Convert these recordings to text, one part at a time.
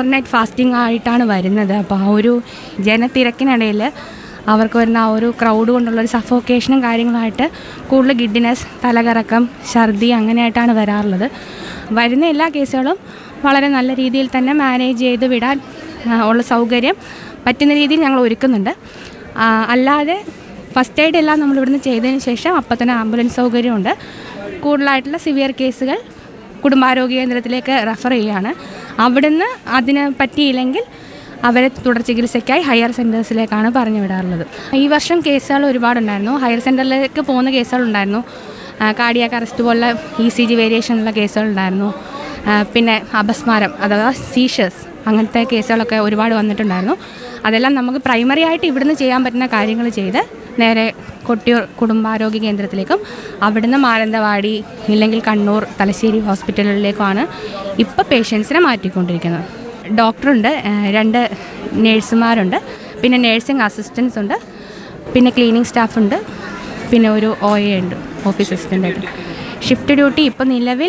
overnight fasting ആയിട്ടാണ് വരുന്നത് അപ്പോൾ ആ ഒരു ജനത്തിരക്കിനിടയിൽ അവർക്ക് വരുന്ന ആ ഒരു ക്രൗഡ് കൊണ്ടുള്ള ഒരു സഫോക്കേഷനും കാര്യങ്ങളായിട്ട് കൂടുതൽ ഗിഡിനെസ് തലകറക്കം ഛർദി അങ്ങനെയായിട്ടാണ് വരാറുള്ളത് വരുന്ന എല്ലാ കേസുകളും വളരെ നല്ല രീതിയിൽ തന്നെ മാനേജ് ചെയ്ത് വിടാൻ ആ, ഉള്ള സൗകര്യം പറ്റുന്ന രീതിയിൽ ഞങ്ങൾ ഒരുക്കുന്നുണ്ട് ആ, അല്ലാതെ ഫസ്റ്റ് എയ്ഡ് എല്ലാം നമ്മൾ ഇവിടുന്ന് ചെയ്തതിന് ശേഷം അപ്പം തന്നെ ആംബുലൻസ് സൗകര്യമുണ്ട് കൂടുതലായിട്ടുള്ള സിവിയർ കേസുകൾ കുടുംബാരോഗ്യ കേന്ദ്രത്തിലേക്ക് റെഫർ ചെയ്യുകയാണ് അവിടുന്ന് അതിന് പറ്റിയില്ലെങ്കിൽ അവരെ തുടർ ചികിത്സയ്ക്കായി ഹയർ സെൻറ്റേഴ്സിലേക്കാണ് പറഞ്ഞു വിടാറുള്ളത് ഈ വർഷം കേസുകൾ ഒരുപാടുണ്ടായിരുന്നു ഹയർ സെൻറ്ററിലേക്ക് പോകുന്ന കേസുകളുണ്ടായിരുന്നു കാർഡിയാക്ക് അറസ്റ്റ് പോലുള്ള ഇ സി ജി വേരിയേഷനുള്ള കേസുകളുണ്ടായിരുന്നു ആ, പിന്നെ അപസ്മാരം അഥവാ സീഷേഴ്സ് അങ്ങനത്തെ കേസുകളൊക്കെ ഒരുപാട് വന്നിട്ടുണ്ടായിരുന്നു അതെല്ലാം നമുക്ക് പ്രൈമറി ആയിട്ട് ഇവിടുന്ന് ചെയ്യാൻ പറ്റുന്ന കാര്യങ്ങൾ ചെയ്ത് നേരെ കൊട്ടിയൂർ കുടുംബാരോഗ്യ കേന്ദ്രത്തിലേക്കും അവിടുന്ന് മാനന്തവാടി ഇല്ലെങ്കിൽ കണ്ണൂർ തലശ്ശേരി ഹോസ്പിറ്റലുകളിലേക്കുമാണ് ഇപ്പോൾ പേഷ്യൻസിനെ മാറ്റിക്കൊണ്ടിരിക്കുന്നത് ഡോക്ടറുണ്ട് ഏഹ് രണ്ട് നേഴ്സുമാരുണ്ട് പിന്നെ നേഴ്സിംഗ് അസിസ്റ്റൻസ് ഉണ്ട് പിന്നെ ക്ലീനിങ് സ്റ്റാഫുണ്ട് പിന്നെ ഒരു ഒ എ ഉണ്ട് ഓഫീസ് അസിസ്റ്റൻ്റ് ആയിട്ട് ഷിഫ്റ്റ് ഡ്യൂട്ടി ഇപ്പോൾ നിലവിൽ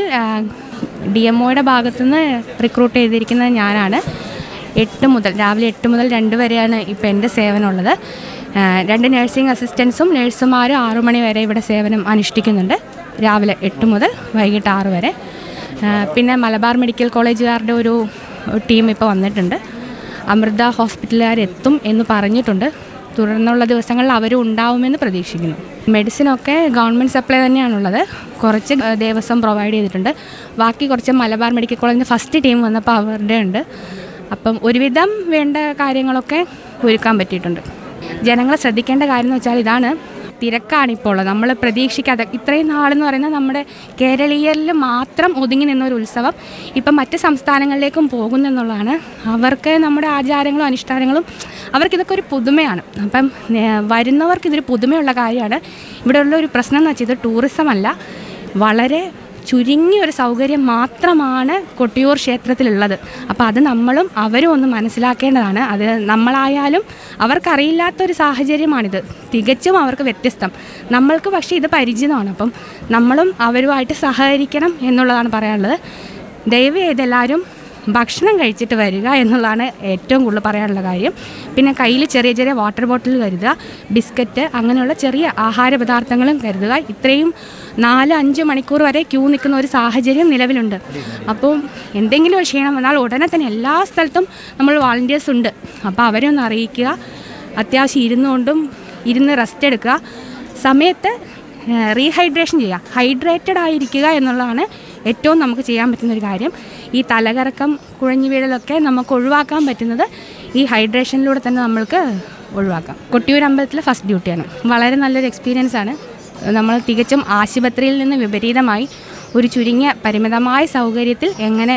ഡി എം ഒയുടെ ഭാഗത്തുനിന്ന് റിക്രൂട്ട് ചെയ്തിരിക്കുന്നത് ഞാനാണ് എട്ട് മുതൽ രാവിലെ എട്ട് മുതൽ രണ്ട് വരെയാണ് ഇപ്പോൾ എൻ്റെ സേവനമുള്ളത് ആ, രണ്ട് നഴ്സിംഗ് അസിസ്റ്റൻസും നഴ്സുമാരും ആറു മണി വരെ ഇവിടെ സേവനം അനുഷ്ഠിക്കുന്നുണ്ട് രാവിലെ എട്ട് മുതൽ വൈകിട്ട് ആറ് വരെ ആ, പിന്നെ മലബാർ മെഡിക്കൽ കോളേജുകാരുടെ ഒരു ടീം ഇപ്പോൾ വന്നിട്ടുണ്ട് അമൃത ഹോസ്പിറ്റലുകാരെത്തും എന്ന് പറഞ്ഞിട്ടുണ്ട് തുടർന്നുള്ള ദിവസങ്ങളിൽ അവരും ഉണ്ടാവുമെന്ന് പ്രതീക്ഷിക്കുന്നു മെഡിസിനൊക്കെ ഗവൺമെൻറ് സപ്ലൈ തന്നെയാണുള്ളത് കുറച്ച് ദേവസ്വം പ്രൊവൈഡ് ചെയ്തിട്ടുണ്ട് ബാക്കി കുറച്ച് മലബാർ മെഡിക്കൽ കോളേജിൻ്റെ ഫസ്റ്റ് ടീം വന്നപ്പോൾ അവരുടെ ഉണ്ട് അപ്പം ഒരുവിധം വേണ്ട കാര്യങ്ങളൊക്കെ ഒരുക്കാൻ പറ്റിയിട്ടുണ്ട് ജനങ്ങൾ ശ്രദ്ധിക്കേണ്ട കാര്യം എന്ന് വെച്ചാൽ ഇതാണ് തിരക്കാണ് ഇപ്പോൾ ഉള്ളത് നമ്മൾ പ്രതീക്ഷിക്കാതെ ഇത്രയും നാളെന്ന് പറയുന്നത് നമ്മുടെ കേരളീയരിൽ മാത്രം ഒതുങ്ങി നിന്ന ഒരു ഉത്സവം ഇപ്പം മറ്റ് സംസ്ഥാനങ്ങളിലേക്കും പോകുന്നു എന്നുള്ളതാണ് അവർക്ക് നമ്മുടെ ആചാരങ്ങളും അനുഷ്ഠാനങ്ങളും അവർക്കിതൊക്കെ ഒരു പുതുമയാണ് അപ്പം ഏഹ്, വരുന്നവർക്ക് ഇതൊരു പുതുമയുള്ള കാര്യമാണ് ഇവിടെയുള്ള ഒരു പ്രശ്നം എന്ന് വെച്ചാൽ ഇത് ടൂറിസം അല്ല വളരെ ചുരുങ്ങിയ ഒരു സൗകര്യം മാത്രമാണ് കൊട്ടിയൂർ ക്ഷേത്രത്തിലുള്ളത് അപ്പോൾ അത് നമ്മളും അവരും ഒന്ന് മനസ്സിലാക്കേണ്ടതാണ് അത് നമ്മളായാലും അവർക്കറിയില്ലാത്തൊരു സാഹചര്യമാണിത് തികച്ചും അവർക്ക് വ്യത്യസ്തം നമ്മൾക്ക് പക്ഷേ ഇത് പരിചിതമാണ് അപ്പം നമ്മളും അവരുമായിട്ട് സഹകരിക്കണം എന്നുള്ളതാണ് പറയാനുള്ളത് ദയവ് ചെയ്ത് എല്ലാവരും ഭക്ഷണം കഴിച്ചിട്ട് വരിക എന്നുള്ളതാണ് ഏറ്റവും കൂടുതൽ പറയാനുള്ള കാര്യം പിന്നെ കയ്യിൽ ചെറിയ ചെറിയ വാട്ടർ ബോട്ടിൽ കരുതുക ബിസ്ക്കറ്റ് അങ്ങനെയുള്ള ചെറിയ ആഹാര പദാർത്ഥങ്ങളും കരുതുക ഇത്രയും നാല് അഞ്ച് മണിക്കൂർ വരെ ക്യൂ നിൽക്കുന്ന ഒരു സാഹചര്യം നിലവിലുണ്ട് അപ്പം എന്തെങ്കിലും ഒരു ക്ഷീണം വന്നാൽ ഉടനെ തന്നെ എല്ലാ സ്ഥലത്തും നമ്മൾ വാളണ്ടിയേഴ്സ് ഉണ്ട് അപ്പോൾ അവരെ ഒന്ന് അറിയിക്കുക അത്യാവശ്യം ഇരുന്നുകൊണ്ടും ഇരുന്ന് റെസ്റ്റ് എടുക്കുക സമയത്ത് റീഹൈഡ്രേഷൻ ചെയ്യുക ഹൈഡ്രേറ്റഡ് ആയിരിക്കുക എന്നുള്ളതാണ് ഏറ്റവും നമുക്ക് ചെയ്യാൻ പറ്റുന്ന ഒരു കാര്യം ഈ തലകറക്കം കുഴഞ്ഞു വീഴലൊക്കെ നമുക്ക് ഒഴിവാക്കാൻ പറ്റുന്നത് ഈ ഹൈഡ്രേഷനിലൂടെ തന്നെ നമ്മൾക്ക് ഒഴിവാക്കാം കൊട്ടിയൂർ അമ്പലത്തിലെ ഫസ്റ്റ് ഡ്യൂട്ടിയാണ് വളരെ നല്ലൊരു എക്സ്പീരിയൻസ് ആണ് നമ്മൾ തികച്ചും ആശുപത്രിയിൽ നിന്ന് വിപരീതമായി ഒരു ചുരുങ്ങിയ പരിമിതമായ സൗകര്യത്തിൽ എങ്ങനെ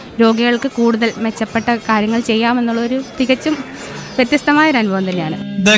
രോഗികൾക്ക് കൂടുതൽ മെച്ചപ്പെട്ട കാര്യങ്ങൾ ചെയ്യാമെന്നുള്ളൊരു തികച്ചും വ്യത്യസ്തമായ ഒരു അനുഭവം തന്നെയാണ് The